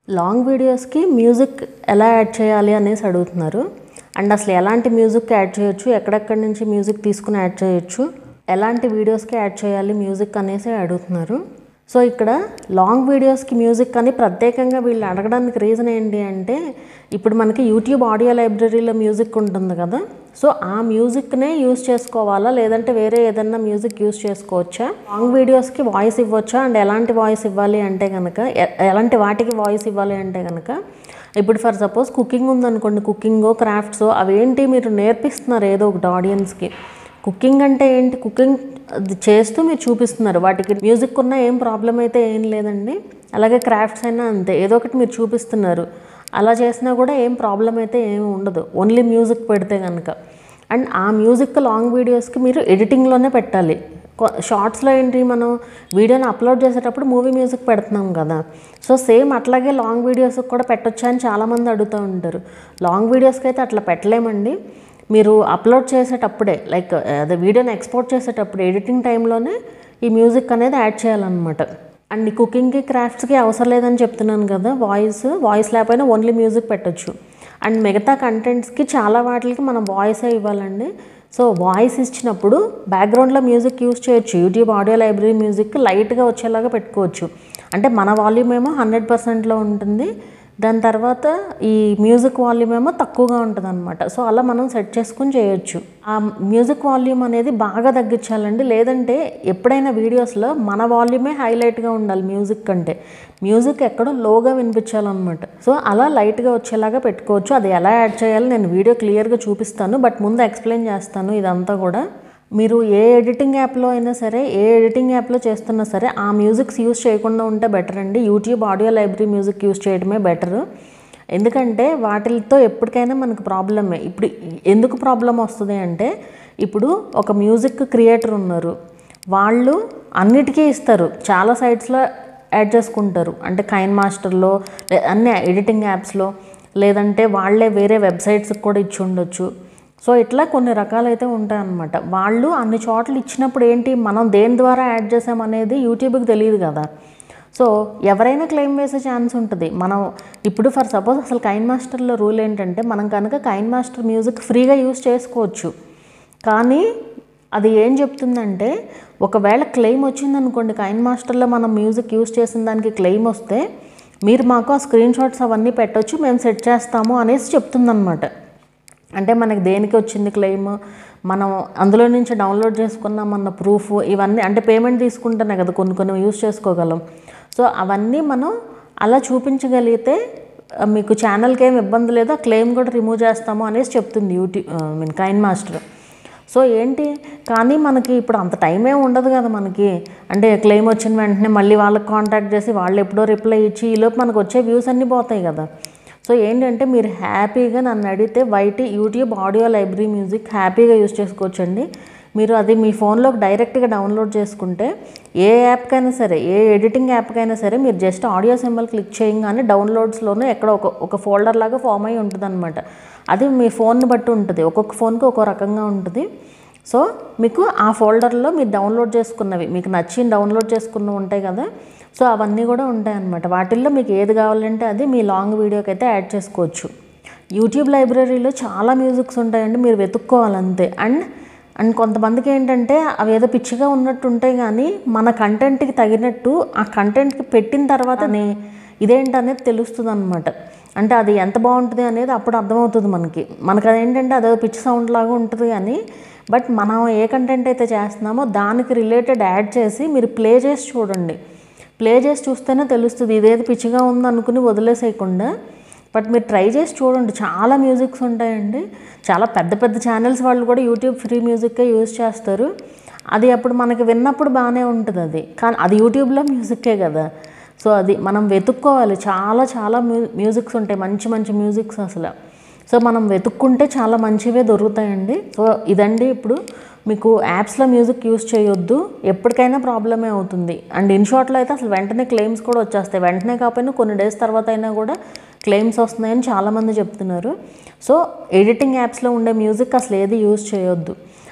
long వీడియోస్కి music ఎలా add చేయాలి అనేసి అడుగుతున్నారు అండ్ అసలు ఎలాంటి మ్యూజిక్ యాడ్ చేయొచ్చు ఎక్కడెక్కడి నుంచి మ్యూజిక్ తీసుకుని యాడ్ చేయొచ్చు ఎలాంటి వీడియోస్కి యాడ్ చేయాలి మ్యూజిక్ అనేసి అడుగుతున్నారు సో ఇక్కడ లాంగ్ వీడియోస్కి మ్యూజిక్ అని ప్రత్యేకంగా వీళ్ళు అడగడానికి రీజన్ ఏంటి అంటే ఇప్పుడు మనకి యూట్యూబ్ ఆడియో లైబ్రరీలో మ్యూజిక్ ఉంటుంది కదా సో ఆ మ్యూజిక్నే యూస్ చేసుకోవాలా లేదంటే వేరే ఏదైనా మ్యూజిక్ యూస్ చేసుకోవచ్చా లాంగ్ వీడియోస్కి వాయిస్ ఇవ్వచ్చా అండ్ ఎలాంటి వాయిస్ ఇవ్వాలి అంటే కనుక ఎ- ఎలాంటి వాటికి వాయిస్ ఇవ్వాలి అంటే కనుక ఇప్పుడు ఫర్ సపోజ్ కుకింగ్ ఉందనుకోండి కుకింగో క్రాఫ్ట్స్ అవేంటి మీరు నేర్పిస్తున్నారు ఏదో ఒకటి ఆడియన్స్కి కుకింగ్ అంటే ఏంటి కుకింగ్ అది చేస్తూ మీరు చూపిస్తున్నారు వాటికి మ్యూజిక్ ఉన్న ఏం ప్రాబ్లం అయితే ఏం లేదండి అలాగే క్రాఫ్ట్స్ అయినా అంతే ఏదో ఒకటి మీరు చూపిస్తున్నారు అలా చేసినా కూడా ఏం ప్రాబ్లం అయితే ఏమి ఉండదు ఓన్లీ మ్యూజిక్ పెడితే కనుక అండ్ ఆ మ్యూజిక్ లాంగ్ వీడియోస్కి మీరు ఎడిటింగ్లోనే పెట్టాలి కొ- షార్ట్స్లో ఏంటి మనం వీడియోని అప్లోడ్ చేసేటప్పుడు మూవీ మ్యూజిక్ పెడుతున్నాం కదా సో సేమ్ అట్లాగే లాంగ్ వీడియోస్కి కూడా పెట్టొచ్చా అని చాలామంది అడుగుతూ ఉంటారు లాంగ్ వీడియోస్కి అయితే అట్లా పెట్టలేమండి మీరు అప్లోడ్ చేసేటప్పుడే లైక్ అదే వీడియోని ఎక్స్పోర్ట్ చేసేటప్పుడు ఎడిటింగ్ టైంలోనే ఈ మ్యూజిక్ అనేది యాడ్ చేయాలన్నమాట అండ్ ఈ కుకింగ్కి క్రాఫ్ట్స్కి అవసరం లేదని చెప్తున్నాను కదా వాయిస్ వాయిస్ లేకపోయినా ఓన్లీ మ్యూజిక్ పెట్టొచ్చు అండ్ మిగతా కంటెంట్స్కి చాలా వాటికి మనం వాయిసే ఇవ్వాలండి సో వాయిస్ ఇచ్చినప్పుడు బ్యాక్గ్రౌండ్లో మ్యూజిక్ యూస్ చేయొచ్చు యూట్యూబ్ ఆడియో లైబ్రరీ మ్యూజిక్ లైట్గా వచ్చేలాగా పెట్టుకోవచ్చు అంటే మన వాల్యూమ్ ఏమో హండ్రెడ్ పర్సెంట్లో ఉంటుంది దాని తర్వాత ఈ మ్యూజిక్ వాల్యూమ్ ఏమో తక్కువగా ఉంటుంది అనమాట సో అలా మనం సెట్ చేసుకుని చేయొచ్చు ఆ మ్యూజిక్ వాల్యూమ్ అనేది బాగా తగ్గించాలండి లేదంటే ఎప్పుడైనా వీడియోస్లో మన వాల్యూమే హైలైట్గా ఉండాలి మ్యూజిక్ కంటే మ్యూజిక్ ఎక్కడో లోగా వినిపించాలన్నమాట సో అలా లైట్గా వచ్చేలాగా పెట్టుకోవచ్చు అది ఎలా యాడ్ చేయాలో నేను వీడియో క్లియర్గా చూపిస్తాను బట్ ముందు ఎక్స్ప్లెయిన్ చేస్తాను ఇదంతా కూడా మీరు ఏ ఎడిటింగ్ యాప్లో అయినా సరే ఏ ఎడిటింగ్ యాప్లో చేస్తున్నా సరే ఆ మ్యూజిక్స్ యూస్ చేయకుండా ఉంటే బెటర్ అండి YouTube audio library music use చేయడమే బెటర్ ఎందుకంటే వాటితో ఎప్పటికైనా మనకు ప్రాబ్లమే ఇప్పుడు ఎందుకు ప్రాబ్లం వస్తుంది అంటే ఇప్పుడు ఒక మ్యూజిక్ క్రియేటర్ ఉన్నారు వాళ్ళు అన్నిటికీ ఇస్తారు చాలా సైట్స్లో యాడ్ చేసుకుంటారు అంటే కైన్ మాస్టర్లో లే- అన్ని ఎడిటింగ్ యాప్స్లో లేదంటే వాళ్ళే వేరే వెబ్సైట్స్కి కూడా ఇచ్చి ఉండొచ్చు సో ఇట్లా కొన్ని రకాలైతే ఉంటాయన్నమాట వాళ్ళు అన్ని చోట్ల ఇచ్చినప్పుడు ఏంటి మనం దేని ద్వారా యాడ్ చేసామనేది యూట్యూబ్కి తెలియదు కదా సో ఎవరైనా క్లెయిమ్ వేసే ఛాన్స్ ఉంటుంది మనం ఇప్పుడు ఫర్ సపోజ్ అసలు కైన్ మాస్టర్లో రూల్ ఏంటంటే మనం కనుక కైన్ మాస్టర్ మ్యూజిక్ ఫ్రీగా యూస్ చేసుకోవచ్చు కానీ అది ఏం చెప్తుందంటే ఒకవేళ క్లెయిమ్ వచ్చిందనుకోండి కైన్ మాస్టర్లో మనం మ్యూజిక్ యూస్ చేసిన దానికి క్లెయిమ్ వస్తే మీరు మాకు ఆ స్క్రీన్ షాట్స్ అవన్నీ పెట్టొచ్చు మేము సెట్ చేస్తాము అనేసి చెప్తుందన్నమాట అంటే మనకి దేనికి వచ్చింది క్లెయిమ్ మనం అందులో నుంచి డౌన్లోడ్ చేసుకున్నామన్న ప్రూఫ్ ఇవన్నీ అంటే పేమెంట్ తీసుకుంటేనే కదా కొన్ని కొన్ని యూస్ చేసుకోగలం సో అవన్నీ మనం అలా చూపించగలిగితే ఆ, మీకు ఛానల్కి ఏం ఇబ్బంది లేదు ఆ క్లెయిమ్ కూడా రిమూవ్ చేస్తాము అనేసి చెప్తుంది YouTube I mean KineMaster so ఏంటి కానీ మనకి ఇప్పుడు అంత టైం ఏం ఉండదు కదా మనకి అంటే క్లెయిమ్ వచ్చిన వెంటనే మళ్ళీ వాళ్ళకి కాంటాక్ట్ చేసి వాళ్ళు ఎప్పుడో రిప్లై ఇచ్చి ఈలోపు మనకు వచ్చే వ్యూస్ అన్నీ పోతాయి కదా సో ఏంటంటే మీరు హ్యాపీగా నన్ను అడిగితే YT YouTube audio library music హ్యాపీగా యూస్ చేసుకోవచ్చండి మీరు అది మీ ఫోన్లోకి డైరెక్ట్గా డౌన్లోడ్ చేసుకుంటే ఏ యాప్కైనా సరే ఏ ఎడిటింగ్ యాప్కైనా సరే మీరు జస్ట్ ఆడియో సింబల్ క్లిక్ చేయగానే డౌన్లోడ్స్లోనే ఎక్కడ ఒక ఒక ఫోల్డర్ లాగా ఫామ్ అయి ఉంటుంది అది మీ ఫోన్ని బట్టి ఉంటుంది ఒక్కొక్క ఫోన్కి ఒక్కో రకంగా ఉంటుంది సో మీకు ఆ ఫోల్డర్లో మీరు డౌన్లోడ్ చేసుకున్నవి మీకు నచ్చిన డౌన్లోడ్ చేసుకున్నవి ఉంటాయి కదా సో అవన్నీ కూడా ఉంటాయి అన్నమాట వాటిల్లో మీకు ఏది కావాలంటే అది మీ లాంగ్ వీడియోకి అయితే యాడ్ చేసుకోవచ్చు యూట్యూబ్ లైబ్రరీలో చాలా మ్యూజిక్స్ ఉంటాయండి మీరు వెతుక్కోవాలంతే అండ్ అండ్ కొంతమందికి ఏంటంటే అవి ఏదో పిచ్చిగా ఉన్నట్టు ఉంటాయి కానీ మన కంటెంట్కి తగినట్టు ఆ కంటెంట్కి పెట్టిన తర్వాతనే ఇదేంటనేది తెలుస్తుంది అనమాట అంటే అది ఎంత బాగుంటుంది అనేది అప్పుడు అర్థమవుతుంది మనకి మనకు అదేంటంటే అదో పిచ్చి సౌండ్ లాగా ఉంటుంది కానీ బట్ మనం ఏ కంటెంట్ అయితే చేస్తున్నామో దానికి రిలేటెడ్ యాడ్ చేసి మీరు ప్లే చేసి చూడండి ప్లే చేసి చూస్తేనే తెలుస్తుంది ఇదేది పిచ్చిగా ఉంది అనుకుని వదిలేసేయకుండా బట్ మీరు ట్రై చేసి చూడండి చాలా మ్యూజిక్స్ ఉంటాయండి చాలా పెద్ద పెద్ద ఛానల్స్ వాళ్ళు కూడా యూట్యూబ్ ఫ్రీ మ్యూజిక్కే యూజ్ చేస్తారు అది అప్పుడు మనకి విన్నప్పుడు బాగానే ఉంటుంది అది కానీ అది యూట్యూబ్లో మ్యూజిక్కే కదా సో అది మనం వెతుక్కోవాలి చాలా చాలా మ్యూ మ్యూజిక్స్ ఉంటాయి మంచి మంచి మ్యూజిక్స్ అసలు సో మనం వెతుక్కుంటే చాలా మంచివే దొరుకుతాయండి సో ఇదండి ఇప్పుడు మీకు యాప్స్లో మ్యూజిక్ యూస్ చేయొద్దు ఎప్పటికైనా ప్రాబ్లమే అవుతుంది అండ్ ఇన్షార్ట్లో అయితే అసలు వెంటనే క్లెయిమ్స్ కూడా వచ్చేస్తాయి వెంటనే కాకపోయినా కొన్ని డేస్ తర్వాత అయినా కూడా క్లెయిమ్స్ వస్తున్నాయని చాలామంది చెప్తున్నారు సో ఎడిటింగ్ యాప్స్లో ఉండే మ్యూజిక్ అసలు ఏది యూజ్ చేయొద్దు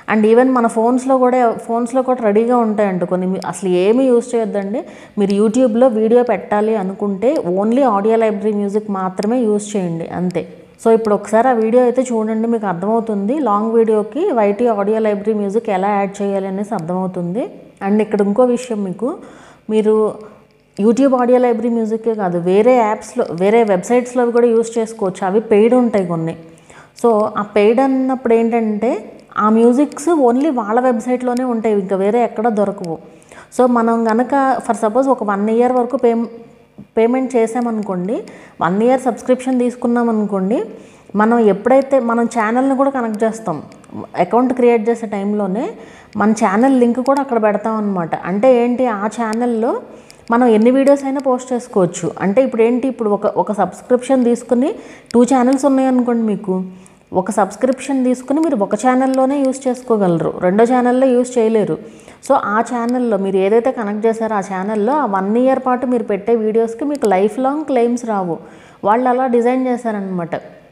అండ్ ఈవెన్ మన ఫోన్స్లో కూడా ఫోన్స్లో కూడా రెడీగా ఉంటాయంట కొన్ని మీ- అసలు ఏమీ యూస్ చేయొద్దండి మీరు యూట్యూబ్లో వీడియో పెట్టాలి అనుకుంటే ఓన్లీ ఆడియో లైబ్రరీ మ్యూజిక్ మాత్రమే యూస్ చేయండి అంతే సో ఇప్పుడు ఒకసారి ఆ వీడియో అయితే చూడండి మీకు అర్థమవుతుంది లాంగ్ వీడియోకి వైటీ ఆడియో లైబ్రరీ మ్యూజిక్ ఎలా యాడ్ చేయాలి అనేసి అర్థమవుతుంది అండ్ ఇక్కడ ఇంకో విషయం మీకు మీరు యూట్యూబ్ ఆడియో లైబ్రరీ మ్యూజికే కాదు వేరే యాప్స్లో వేరే వెబ్సైట్స్లో కూడా యూస్ చేసుకోవచ్చు అవి పెయిడ్ ఉంటాయి కొన్ని సో ఆ పెయిడ్ అన్నప్పుడు ఏంటంటే ఆ మ్యూజిక్స్ ఓన్లీ వాళ్ళ వెబ్సైట్లోనే ఉంటాయి ఇంకా వేరే ఎక్కడ దొరకవు సో మనం గనక ఫర్ సపోజ్ ఒక వన్ ఇయర్ వరకు పే పేమెంట్ చేసామనుకోండి వన్ ఇయర్ సబ్స్క్రిప్షన్ తీసుకున్నాం అనుకోండి మనం ఎప్పుడైతే మనం ఛానల్ని కూడా కనెక్ట్ చేస్తాం అకౌంట్ క్రియేట్ చేసే టైంలోనే మన ఛానల్ లింక్ కూడా అక్కడ పెడతాం అనమాట అంటే ఏంటి ఆ ఛానల్లో మనం ఎన్ని వీడియోస్ అయినా పోస్ట్ చేసుకోవచ్చు అంటే ఇప్పుడు ఏంటి ఇప్పుడు ఒక ఒక సబ్స్క్రిప్షన్ తీసుకుని టూ ఛానల్స్ ఉన్నాయనుకోండి మీకు ఒక సబ్స్క్రిప్షన్ తీసుకుని మీరు ఒక ఛానల్లోనే యూస్ చేసుకోగలరు రెండో ఛానల్లో యూస్ చేయలేరు సో ఆ ఛానల్లో మీరు ఏదైతే కనెక్ట్ చేశారో ఆ ఛానల్లో ఆ వన్ ఇయర్ పాటు మీరు పెట్టే వీడియోస్కి మీకు లైఫ్ లాంగ్ క్లెయిమ్స్ రావు వాళ్ళు అలా డిజైన్ చేశారనమాట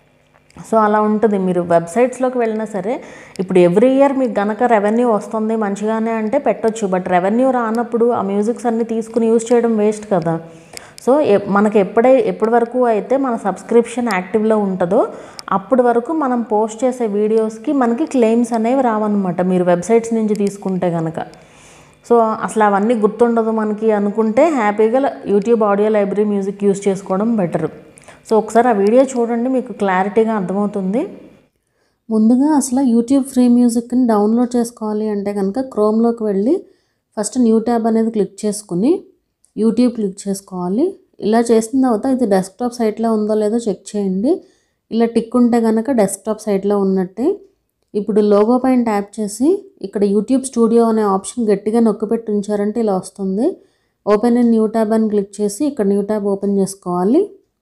సో అలా ఉంటుంది మీరు వెబ్సైట్స్లోకి వెళ్ళినా సరే ఇప్పుడు ఎవ్రీ ఇయర్ మీకు గనక రెవెన్యూ వస్తుంది మంచిగానే అంటే పెట్టొచ్చు బట్ రెవెన్యూ రానప్పుడు ఆ మ్యూజిక్స్ అన్ని తీసుకుని యూజ్ చేయడం వేస్ట్ కదా సో ఎ- మనకి ఎప్పుడై ఎప్పటి వరకు అయితే మన సబ్స్క్రిప్షన్ యాక్టివ్లో ఉంటుందో అప్పటి వరకు మనం పోస్ట్ చేసే వీడియోస్కి మనకి క్లెయిమ్స్ అనేవి రావన్నమాట మీరు వెబ్సైట్స్ నుంచి తీసుకుంటే కనుక సో అసలు అవన్నీ గుర్తుండదు మనకి అనుకుంటే హ్యాపీగా YouTube audio library music use చేసుకోవడం బెటర్ సో ఒకసారి ఆ వీడియో చూడండి మీకు క్లారిటీగా అర్థమవుతుంది ముందుగా అసలు యూట్యూబ్ ఫ్రీ మ్యూజిక్ని డౌన్లోడ్ చేసుకోవాలి అంటే కనుక క్రోమ్లోకి వెళ్ళి ఫస్ట్ న్యూ ట్యాబ్ అనేది క్లిక్ చేసుకుని యూట్యూబ్ క్లిక్ చేసుకోవాలి ఇలా చేసిన తర్వాత ఇది డెస్క్టాప్ సైట్లో ఉందో లేదో చెక్ చేయండి ఇలా టిక్ ఉంటే కనుక డెస్క్టాప్ సైట్లో ఉన్నట్టే ఇప్పుడు లోగో పైన ట్యాప్ చేసి ఇక్కడ యూట్యూబ్ స్టూడియో అనే ఆప్షన్ గట్టిగా నొక్కిపెట్టి ఉంచారంటే ఇలా వస్తుంది ఓపెన్ ఇన్ న్యూ ట్యాబ్ అని క్లిక్ చేసి ఇక్కడ న్యూ ట్యాబ్ ఓపెన్ చేసుకోవాలి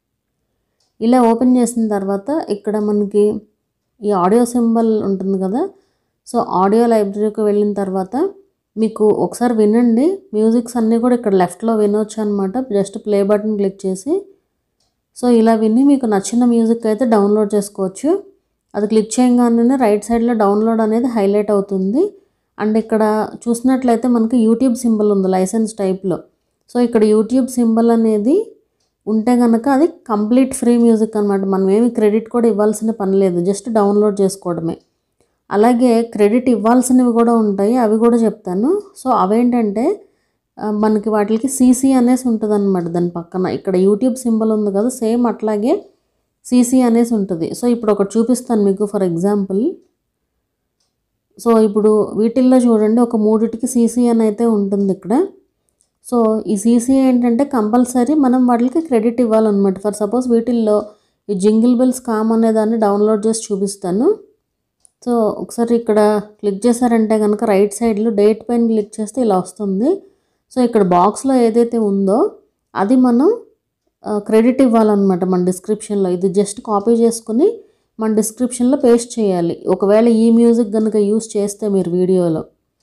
ఇలా ఓపెన్ చేసిన తర్వాత ఇక్కడ మనకి ఈ ఆడియో సింబల్ ఉంటుంది కదా సో ఆడియో లైబ్రరీకి వెళ్ళిన తర్వాత మీకు ఒకసారి వినండి మ్యూజిక్స్ అన్నీ కూడా ఇక్కడ లెఫ్ట్లో వినొచ్చు అనమాట జస్ట్ ప్లే బటన్ క్లిక్ చేసి సో ఇలా విని మీకు నచ్చిన మ్యూజిక్ అయితే డౌన్లోడ్ చేసుకోవచ్చు అది క్లిక్ చేయగానే రైట్ సైడ్లో డౌన్లోడ్ అనేది హైలైట్ అవుతుంది అండ్ ఇక్కడ చూసినట్లయితే మనకి యూట్యూబ్ సింబల్ ఉంది లైసెన్స్ టైప్లో సో ఇక్కడ యూట్యూబ్ సింబల్ అనేది ఉంటే కనుక అది కంప్లీట్ ఫ్రీ మ్యూజిక్ అనమాట మనం ఏమి క్రెడిట్ కూడా ఇవ్వాల్సిన పని లేదు జస్ట్ డౌన్లోడ్ చేసుకోవడమే అలాగే క్రెడిట్ ఇవ్వాల్సినవి కూడా ఉంటాయి అవి కూడా చెప్తాను సో అవేంటంటే ఆ, మనకి వాటికి సీసీ అనేసి ఉంటుంది అనమాట దాని పక్కన ఇక్కడ యూట్యూబ్ సింబల్ ఉంది కదా సేమ్ అట్లాగే సీసీ అనేసి ఉంటుంది సో ఇప్పుడు ఒకటి చూపిస్తాను మీకు ఫర్ ఎగ్జాంపుల్ సో ఇప్పుడు వీటిల్లో చూడండి ఒక మూడిటికి సీసీ అని అయితే ఉంటుంది ఇక్కడ సో ఈ సీసీ ఏంటంటే కంపల్సరీ మనం వాటికి క్రెడిట్ ఇవ్వాలన్నమాట ఫర్ సపోజ్ వీటిల్లో ఈ జింగిల్ బిల్స్ కామ్ అనే దాన్ని డౌన్లోడ్ చేసి చూపిస్తాను సో ఒకసారి ఇక్కడ క్లిక్ చేశారంటే కనుక రైట్ సైడ్లో డేట్ పైన క్లిక్ చేస్తే ఇలా వస్తుంది సో ఇక్కడ బాక్స్లో ఏదైతే ఉందో అది మనం క్రెడిట్ ఇవ్వాలన్నమాట మన డిస్క్రిప్షన్లో ఇది జస్ట్ కాపీ చేసుకుని మన డిస్క్రిప్షన్లో పేస్ట్ చేయాలి ఒకవేళ ఈ మ్యూజిక్ కనుక యూస్ చేస్తే మీరు వీడియోలో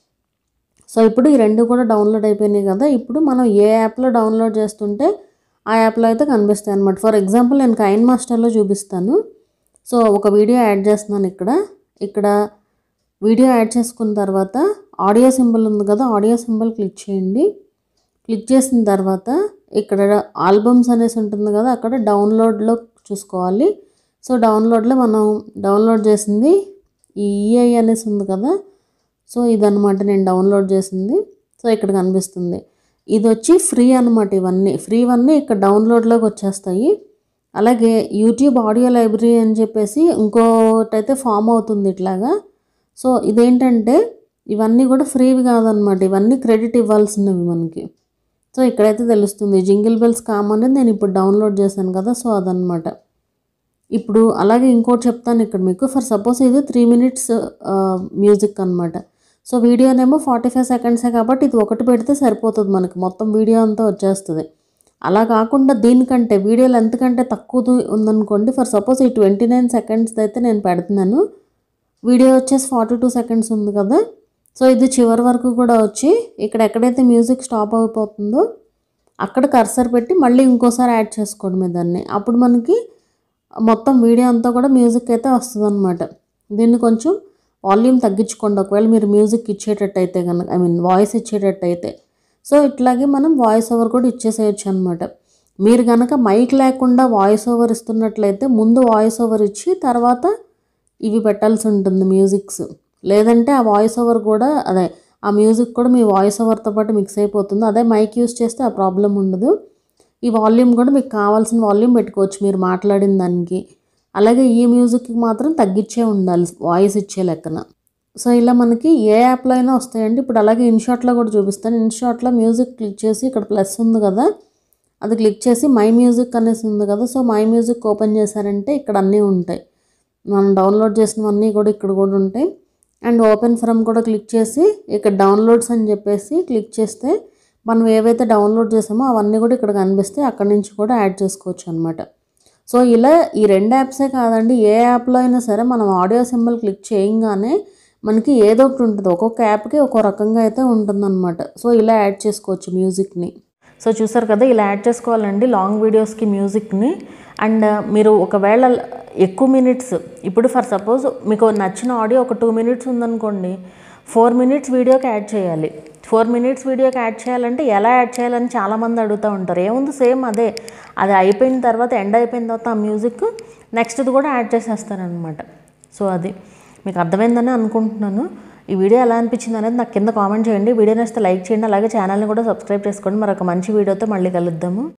సో ఇప్పుడు ఈ రెండు కూడా డౌన్లోడ్ అయిపోయినాయి కదా ఇప్పుడు మనం ఏ యాప్లో డౌన్లోడ్ చేస్తుంటే ఆ యాప్లో అయితే కనిపిస్తాయి అనమాట ఫర్ ఎగ్జాంపుల్ నేను కైన్ మాస్టర్లో చూపిస్తాను సో ఒక వీడియో యాడ్ చేస్తున్నాను ఇక్కడ ఇక్కడ వీడియో యాడ్ చేసుకున్న తర్వాత ఆడియో సింబల్ ఉంది కదా ఆడియో సింబల్ క్లిక్ చేయండి క్లిక్ చేసిన తర్వాత ఇక్కడ ఆల్బమ్స్ అనేసి ఉంటుంది కదా అక్కడ డౌన్లోడ్లో చూసుకోవాలి సో డౌన్లోడ్లో మనం డౌన్లోడ్ చేసింది ఈ ఈఐ అనేసి ఉంది కదా సో ఇదన్నమాట నేను డౌన్లోడ్ చేసింది సో ఇక్కడ కనిపిస్తుంది ఇది వచ్చి ఫ్రీ అనమాట ఇవన్నీ ఫ్రీవన్నీ ఇక్కడ డౌన్లోడ్లోకి వచ్చేస్తాయి అలాగే యూట్యూబ్ ఆడియో లైబ్రరీ అని చెప్పేసి ఇంకోటైతే ఫామ్ అవుతుంది ఇట్లాగా సో ఇదేంటంటే ఇవన్నీ కూడా ఫ్రీవి కాదనమాట ఇవన్నీ క్రెడిట్ ఇవ్వాల్సినవి మనకి సో ఇక్కడైతే తెలుస్తుంది జింగిల్ బెల్స్ కామన్ నేను ఇప్పుడు డౌన్లోడ్ చేశాను కదా సో అదనమాట ఇప్పుడు అలాగే ఇంకోటి చెప్తాను ఇక్కడ మీకు ఫర్ సపోజ్ ఇది త్రీ మినిట్స్ మ్యూజిక్ అనమాట సో వీడియోనేమో ఫార్టీ ఫైవ్ సెకండ్సే కాబట్టి ఇది ఒకటి పెడితే సరిపోతుంది మనకి మొత్తం వీడియో అంతా వచ్చేస్తుంది అలా కాకుండా దీనికంటే వీడియో లెంత్ కంటే తక్కువ ఉందనుకోండి ఫర్ సపోజ్ ఈ ట్వంటీ నైన్ సెకండ్స్ అయితే నేను పెడుతున్నాను వీడియో వచ్చేసి ఫార్టీ టూ సెకండ్స్ ఉంది కదా సో ఇది చివరి వరకు కూడా వచ్చి ఇక్కడ ఎక్కడైతే మ్యూజిక్ స్టాప్ అయిపోతుందో అక్కడ కర్సర్ పెట్టి మళ్ళీ ఇంకోసారి యాడ్ చేసుకోవడమే దాన్ని అప్పుడు మనకి మొత్తం వీడియో అంతా కూడా మ్యూజిక్ అయితే వస్తుంది అనమాట దీన్ని కొంచెం వాల్యూమ్ తగ్గించుకోండి ఒకవేళ మీరు మ్యూజిక్ ఇచ్చేటట్టయితే కనుక ఐ మీన్ వాయిస్ ఇచ్చేటట్టయితే సో ఇట్లాగే మనం వాయిస్ ఓవర్ కూడా ఇచ్చేసేయచ్చు అనమాట మీరు కనుక మైక్ లేకుండా వాయిస్ ఓవర్ ఇస్తున్నట్లయితే ముందు వాయిస్ ఓవర్ ఇచ్చి తర్వాత ఇవి పెట్టాల్సి ఉంటుంది మ్యూజిక్స్ లేదంటే ఆ వాయిస్ ఓవర్ కూడా అదే ఆ మ్యూజిక్ కూడా మీ వాయిస్ ఓవర్తో పాటు మిక్స్ అయిపోతుంది అదే మైక్ యూస్ చేస్తే ఆ ప్రాబ్లం ఉండదు ఈ వాల్యూమ్ కూడా మీకు కావాల్సిన వాల్యూమ్ పెట్టుకోవచ్చు మీరు మాట్లాడిన దానికి అలాగే ఈ మ్యూజిక్కి మాత్రం తగ్గించే ఉండాలి వాయిస్ ఇచ్చే లెక్కన సో ఇలా మనకి ఏ యాప్లో అయినా వస్తాయండి ఇప్పుడు అలాగే ఇన్షాట్లో కూడా చూపిస్తాను ఇన్షాట్లో మ్యూజిక్ క్లిక్ చేసి ఇక్కడ ప్లస్ ఉంది కదా అది క్లిక్ చేసి మై మ్యూజిక్ అనేసి ఉంది కదా సో మై మ్యూజిక్ ఓపెన్ చేశారంటే ఇక్కడ అన్నీ ఉంటాయి మనం డౌన్లోడ్ చేసినవన్నీ కూడా ఇక్కడ కూడా ఉంటాయి అండ్ ఓపెన్ ఫ్రమ్ కూడా క్లిక్ చేసి ఇక్కడ డౌన్లోడ్స్ అని చెప్పేసి క్లిక్ చేస్తే మనం ఏవైతే డౌన్లోడ్ చేసామో అవన్నీ కూడా ఇక్కడ కనిపిస్తే అక్కడ నుంచి కూడా యాడ్ చేసుకోవచ్చు అనమాట సో ఇలా ఈ రెండు యాప్సే కాదండి ఏ యాప్లో అయినా సరే మనం ఆడియో సింబల్ క్లిక్ చేయగానే మనకి ఏదో ఒకటి ఉంటుంది ఒక్కొక్క యాప్కి ఒక్కో రకంగా అయితే ఉంటుందన్నమాట సో ఇలా యాడ్ చేసుకోవచ్చు మ్యూజిక్ని సో చూసారు కదా ఇలా యాడ్ చేసుకోవాలండి లాంగ్ వీడియోస్కి మ్యూజిక్ని అండ్ మీరు ఒకవేళ ఎక్కువ మినిట్స్ ఇప్పుడు ఫర్ సపోజ్ మీకు నచ్చిన ఆడియో ఒక టూ మినిట్స్ ఉందనుకోండి ఫోర్ మినిట్స్ వీడియోకి యాడ్ చేయాలి ఫోర్ మినిట్స్ వీడియోకి యాడ్ చేయాలంటే ఎలా యాడ్ చేయాలని చాలామంది అడుగుతూ ఉంటారు ఏముంది సేమ్ అదే అది అయిపోయిన తర్వాత ఎండ్ అయిపోయిన తర్వాత ఆ మ్యూజిక్ నెక్స్ట్ది కూడా యాడ్ చేసేస్తారనమాట సో అది మీకు అర్థమైందని అనుకుంటున్నాను ఈ వీడియో ఎలా అనిపించింది అనేది నాకు కింద కామెంట్ చేయండి వీడియో నచ్చితే లైక్ చేయండి అలాగే ఛానల్ని కూడా సబ్స్క్రైబ్ చేసుకోండి మరొక మంచి వీడియోతో మళ్ళీ కలుద్దాము